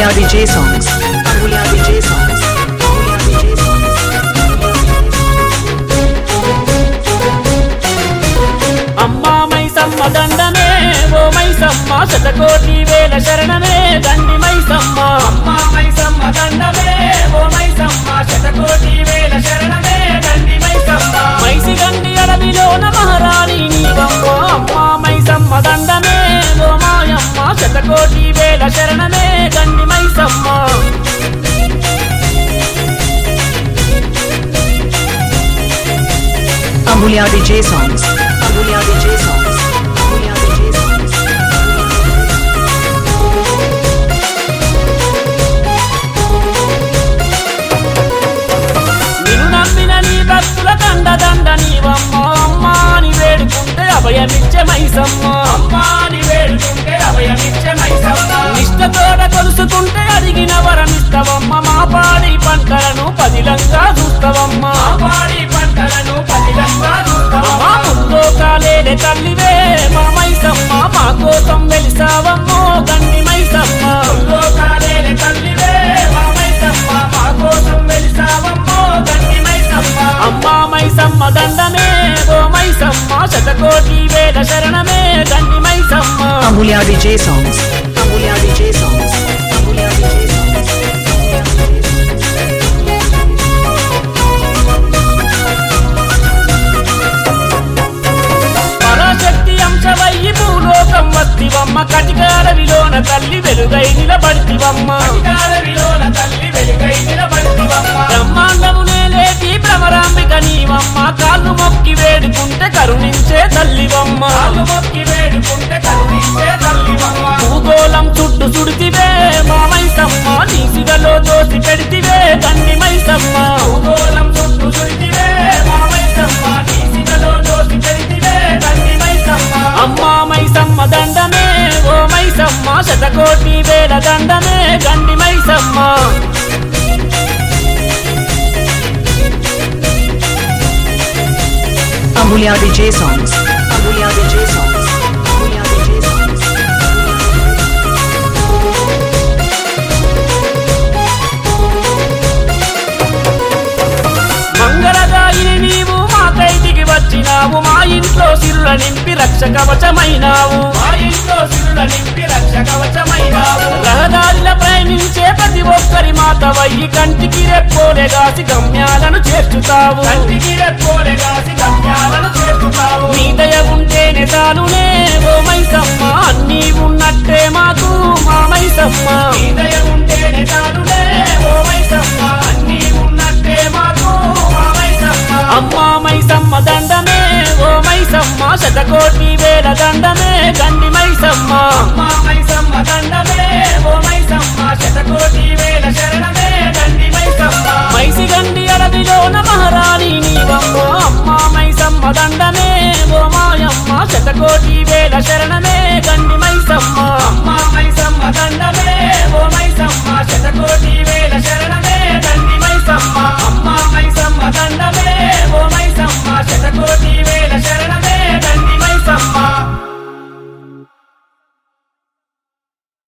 Ambulia DJ songs. Ambulia DJ songs. Ambulia DJ songs. అమ్మా మైసమ్మ దండమే ఓ మైసమ్మ శతకోటి వేల శరణమే దండి మైసమ్మ అమ్మా మైసమ్మ దండమే ఓ మైసమ్మ శతకోటి వేల శరణమే దండి మైసమ్మ మైసి గండి అడవిలోన మహారాణి నీవమ్మ అమ్మా మైసమ్మ దండమే ఓ మాయమ్మ శతకోటి వేల శరణమే దండి Maisamma Ambulia DJ songs. Ambulia DJ songs. Ambulia DJ songs. నిన్ను నమ్మిన నీ భక్తుల దండ దండ నీవమ్మ అమ్మాని వేడుకుంటే అభయమిచ్చే మైసమ్మ అమ్మాని వేడుకుంటే అభయమిచ్చే మైసమ్మ నిష్టతోడ కొలుసుకుంటే అడిగిన వరమిస్తవమ్మ మా పాడి పంటలను పదిలంగా చూస్తావమ్మ మా పాడి పంటలను పదిలంగా చూస్తావమ్మ ముందో కాలేలే తల్లివే మా మైసమ్మ మా కోసం వెలిసావమ్మో గండి మైసమ్మ ముందో కాలేలే తల్లివే మా మైసమ్మ మా కోసం వెలిసావమ్మో గండి మైసమ్మ అమ్మా మైసమ్మ దండమే ఓ మైసమ్మ శతకోటి వేల శరణమే గండి Maisamma Ambulia DJ songs. Ambulia DJ songs. Ambulia DJ songs. Parashakti అంశవయ్యి భూలోకం వస్తివమ్మ కటికాల విలోన తల్లి వెలుగై నిలబడితివమ్మ బ్రహ్మాండము నేలేటి భ్రమరాంబిక నీవమ్మ కాళ్ళు మొక్కి వేడుకుంటే కరుణించే తల్లివమ్మ మొక్కి వేడుకుంటే కరుణించే తల్లివమ్మ భూగోళం చుట్టూ సుడితివే మా మైసమ్మ నీ సిగలో దోసి పెడితివే తండ్రి మైసమ్మ భూగోళం చుట్టూ సుడితివే మా మైసమ్మ నీ సిగలో దోసి పెడితివే తండ్రి మైసమ్మ అమ్మా మైసమ్మ దండమే ఓ మైసమ్మ శతకోటి వేల దండమే గండి Maisamma Ambulia DJ songs. Ambulia DJ songs. Ambulia DJ songs. మంగళదాయిని నీవు మా కైటికి వచ్చినావు మా ఇంట్లో సిరుల నింపి రక్ష కవచమైనావు మా ఇంట్లో సిరుల నింపి రక్ష కవచమైనావు రహదారిల ప్రయాణించే ప్రతి ఒక్కరి మాతవయ్యి కంటికి రెప్పోలే గాసి గమ్యాలను చేర్చుతావు కంటికి రెప్పోలే గాసి గమ్యాలను చేర్చుతావు నీ దయ ఉంటేనే చాలునే ఓ మైసమ్మ అన్నీ ఉన్నట్టే మాకు మా మైసమ్మ నీ దయ ఉంటేనే